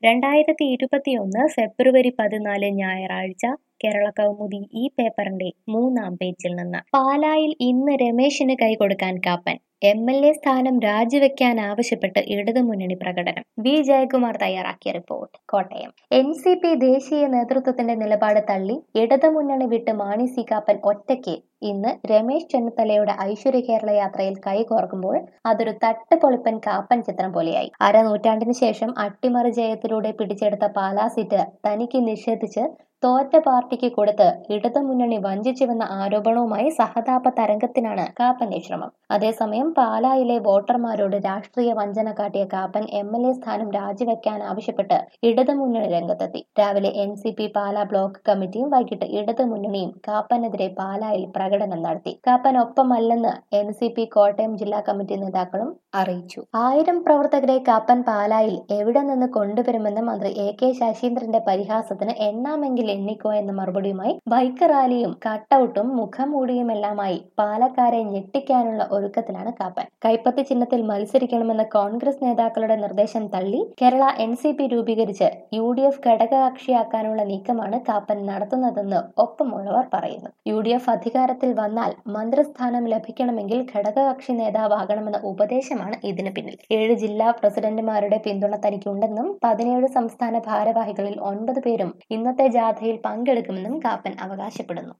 രണ്ടായിരത്തി ഇരുപത്തിയൊന്ന് ഫെബ്രുവരി പതിനാല് ഞായറാഴ്ച കേരള കൗമുദി ഈ പേപ്പറിന്റെ മൂന്നാം പേജിൽ നിന്ന് പാലായിൽ ഇന്ന് രമേശിന് കൈകൊടുക്കാൻ കാപ്പൻ എം എൽ എ സ്ഥാനം രാജിവെക്കാൻ ആവശ്യപ്പെട്ട് ഇടതുമുന്നണി പ്രകടനം വി ജയകുമാർ തയ്യാറാക്കിയ report Kottayam N C P ദേശീയ നേതൃത്വത്തിന്റെ നിലപാട് തള്ളി ഇടതുമുന്നണി വിട്ട് മാണി സി കാപ്പൻ ഒറ്റയ്ക്ക് ഇന്ന് രമേശ് ചെന്നിത്തലയുടെ ഐശ്വര്യ കേരള യാത്രയിൽ കൈകോർക്കുമ്പോൾ അതൊരു തട്ടുപൊളിപ്പൻ കാപ്പൻ ചിത്രം പോലെയായി അരനൂറ്റാണ്ടിന് ശേഷം അട്ടിമറി ജയത്തിലൂടെ പിടിച്ചെടുത്ത പാലാ സീറ്റ് തനിക്ക് നിഷേധിച്ച് തോറ്റ പാർട്ടിക്ക് കൊടുത്ത് ഇടതുമുന്നണി വഞ്ചിച്ചുവെന്ന ആരോപണവുമായി സഹതാപ തരംഗത്തിനാണ് കാപ്പന്റെ ശ്രമം അതേസമയം പാലായിലെ വോട്ടർമാരോട് രാഷ്ട്രീയ വഞ്ചന കാട്ടിയ കാപ്പൻ എം എൽ എ സ്ഥാനം രാജിവെക്കാൻ ആവശ്യപ്പെട്ട് ഇടതുമുന്നണി രംഗത്തെത്തി രാവിലെ N C P Pala block കമ്മിറ്റിയും വൈകിട്ട് ഇടതുമുന്നണിയും കാപ്പനെതിരെ പാലായിൽ പ്രകടനം നടത്തി കാപ്പൻ ഒപ്പമല്ലെന്ന് എൻ സി പി കോട്ടയം ജില്ലാ കമ്മിറ്റി നേതാക്കളും അറിയിച്ചു ആയിരം പ്രവർത്തകരെ കാപ്പൻ പാലായിൽ എവിടെ നിന്ന് കൊണ്ടുവരുമെന്ന് മന്ത്രി എ കെ ശശീന്ദ്രന്റെ പരിഹാസത്തിന് എണ്ണാമെങ്കിൽ എണ്ണിക്കോ എന്ന മറുപടിയുമായി ബൈക്ക് റാലിയും കട്ടൌട്ടും മുഖംമൂടിയുമെല്ലാമായി പാലക്കാരെ ഞെട്ടിക്കാനുള്ള ഒരുക്കത്തിലാണ് കാപ്പൻ കൈപ്പത്തി ചിഹ്നത്തിൽ മത്സരിക്കണമെന്ന കോൺഗ്രസ് നേതാക്കളുടെ നിർദ്ദേശം തള്ളി കേരള എൻ സി പി രൂപീകരിച്ച് യു ഡി എഫ് ഘടകകക്ഷിയാക്കാനുള്ള നീക്കമാണ് കാപ്പൻ നടത്തുന്നതെന്ന് ഒപ്പമുള്ളവർ പറയുന്നു യു ഡി എഫ് അധികാരത്തിൽ വന്നാൽ മന്ത്രിസ്ഥാനം ലഭിക്കണമെങ്കിൽ ഘടകകക്ഷി നേതാവാകണമെന്ന ഉപദേശമാണ് ഇതിന് പിന്നിൽ ഏഴ് ജില്ലാ പ്രസിഡന്റുമാരുടെ പിന്തുണ തനിക്കുണ്ടെന്നും പതിനേഴ് സംസ്ഥാന ഭാരവാഹികളിൽ ഒൻപത് പേരും ഇന്നത്തെ ജാഥയിൽ പങ്കെടുക്കുമെന്നും കാപ്പൻ അവകാശപ്പെടുന്നു